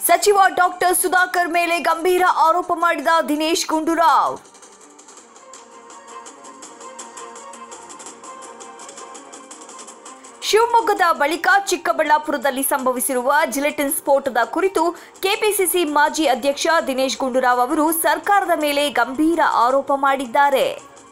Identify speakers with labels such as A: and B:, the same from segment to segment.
A: ಸಚಿವ ಡಾಕ್ಟರ್ ಸುಧಾಕರ್ ಮೇಲೆ ಗಂಭೀರ ಆರೋಪ ಮಾಡಿದ ದಿನೇಶ್ ಗುಂಡೂರಾವ್ ಶಿವಮೊಗ್ಗದ ಬಳಿಕ ಚಿಕ್ಕಬಳ್ಳಾಪುರದಲ್ಲಿ ಸಂಭವಿಸಿರುವ ಜಿಲೆಟಿನ್ ಸ್ಫೋಟದ ಕುರಿತು ಕೆಪಿಸಿಸಿ ಮಾಜಿ ಅಧ್ಯಕ್ಷ ದಿನೇಶ್ ಗುಂಡೂರಾವ್ ಅವರು ಸರ್ಕಾರದ ಮೇಲೆ ಗಂಭೀರ ಆರೋಪ ಮಾಡಿದ್ದಾರೆ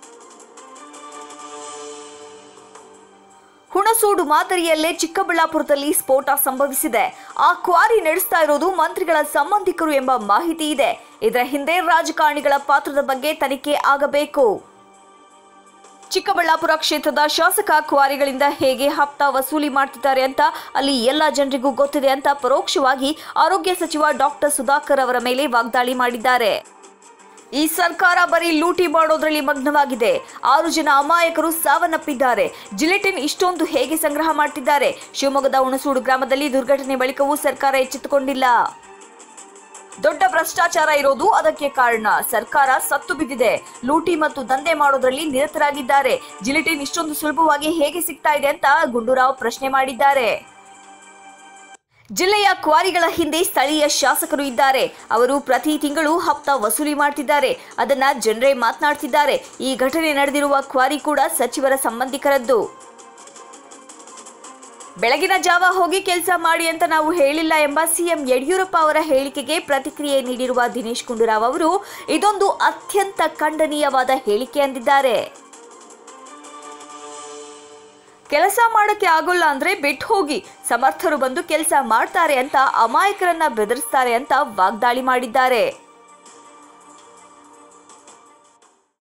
A: ಹುಣಸೂಡು ಮಾದರಿಯಲ್ಲೇ ಚಿಕ್ಕಬಳ್ಳಾಪುರದಲ್ಲಿ ಸ್ಫೋಟ ಸಂಭವಿಸಿದೆ ಆ ಕ್ವಾರಿ ನಡೆಸ್ತಾ ಇರೋದು ಮಂತ್ರಿಗಳ ಸಂಬಂಧಿಕರು ಎಂಬ ಮಾಹಿತಿ ಇದೆ ಇದರ ಹಿಂದೆ ರಾಜಕಾರಣಿಗಳ ಪಾತ್ರದ ಬಗ್ಗೆ ತನಿಖೆ ಆಗಬೇಕು ಚಿಕ್ಕಬಳ್ಳಾಪುರ ಕ್ಷೇತ್ರದ ಶಾಸಕ ಕ್ವಾರಿಗಳಿಂದ ಹೇಗೆ ಹಪ್ತ ವಸೂಲಿ ಮಾಡ್ತಿದ್ದಾರೆ ಅಂತ ಅಲ್ಲಿ ಎಲ್ಲ ಜನರಿಗೂ ಗೊತ್ತಿದೆ ಅಂತ ಪರೋಕ್ಷವಾಗಿ ಆರೋಗ್ಯ ಸಚಿವ ಡಾಕ್ಟರ್ ಸುಧಾಕರ್ ಅವರ ಮೇಲೆ ವಾಗ್ದಾಳಿ ಮಾಡಿದ್ದಾರೆ ಈ ಸರ್ಕಾರ ಬರೀ ಲೂಟಿ ಮಾಡೋದ್ರಲ್ಲಿ ಮಗ್ನವಾಗಿದೆ ಆರು ಜನ ಅಮಾಯಕರು ಸಾವನ್ನಪ್ಪಿದ್ದಾರೆ ಜಿಲೆಟಿನ್ ಇಷ್ಟೊಂದು ಹೇಗೆ ಸಂಗ್ರಹ ಮಾಡ್ತಿದ್ದಾರೆ ಶಿವಮೊಗ್ಗದ ಹುಣಸೂಡು ಗ್ರಾಮದಲ್ಲಿ ದುರ್ಘಟನೆ ಬಳಿಕವೂ ಸರ್ಕಾರ ಎಚ್ಚೆತ್ತುಕೊಂಡಿಲ್ಲ ದೊಡ್ಡ ಭ್ರಷ್ಟಾಚಾರ ಇರೋದು ಅದಕ್ಕೆ ಕಾರಣ ಸರ್ಕಾರ ಸತ್ತು ಬಿದ್ದಿದೆ ಲೂಟಿ ಮತ್ತು ದಂಧೆ ಮಾಡೋದ್ರಲ್ಲಿ ನಿರತರಾಗಿದ್ದಾರೆ ಜಿಲಿಟಿನ್ ಇಷ್ಟೊಂದು ಸುಲಭವಾಗಿ ಹೇಗೆ ಸಿಗ್ತಾ ಇದೆ ಅಂತ ಗುಂಡೂರಾವ್ ಪ್ರಶ್ನೆ ಮಾಡಿದ್ದಾರೆ ಜಿಲ್ಲೆಯ ಕ್ವಾರಿಗಳ ಹಿಂದೆ ಸ್ಥಳೀಯ ಶಾಸಕರು ಇದ್ದಾರೆ ಅವರು ಪ್ರತಿ ತಿಂಗಳು ಹಪ್ತ ವಸೂಲಿ ಮಾಡ್ತಿದ್ದಾರೆ ಅದನ್ನ ಜನರೇ ಮಾತನಾಡ್ತಿದ್ದಾರೆ ಈ ಘಟನೆ ನಡೆದಿರುವ ಕ್ವಾರಿ ಕೂಡ ಸಚಿವರ ಸಂಬಂಧಿಕರದ್ದು ಬೆಳಗಿನ ಜಾವ ಹೋಗಿ ಕೆಲಸ ಮಾಡಿ ಅಂತ ನಾವು ಹೇಳಿಲ್ಲ ಎಂಬ ಸಿಎಂ ಯಡಿಯೂರಪ್ಪ ಅವರ ಹೇಳಿಕೆಗೆ ಪ್ರತಿಕ್ರಿಯೆ ನೀಡಿರುವ ದಿನೇಶ್ ಗುಂಡೂರಾವ್ ಅವರು ಇದೊಂದು ಅತ್ಯಂತ ಖಂಡನೀಯವಾದ ಹೇಳಿಕೆ ಅಂದಿದ್ದಾರೆ ಕೆಲಸ ಮಾಡಕ್ಕೆ ಆಗೋಲ್ಲ ಅಂದ್ರೆ ಬಿಟ್ಟು ಹೋಗಿ ಸಮರ್ಥರು ಬಂದು ಕೆಲಸ ಮಾಡ್ತಾರೆ ಅಂತ ಅಮಾಯಕರನ್ನ ಬೆದರಿಸ್ತಾರೆ ಅಂತ ವಾಗ್ದಾಳಿ ಮಾಡಿದ್ದಾರೆ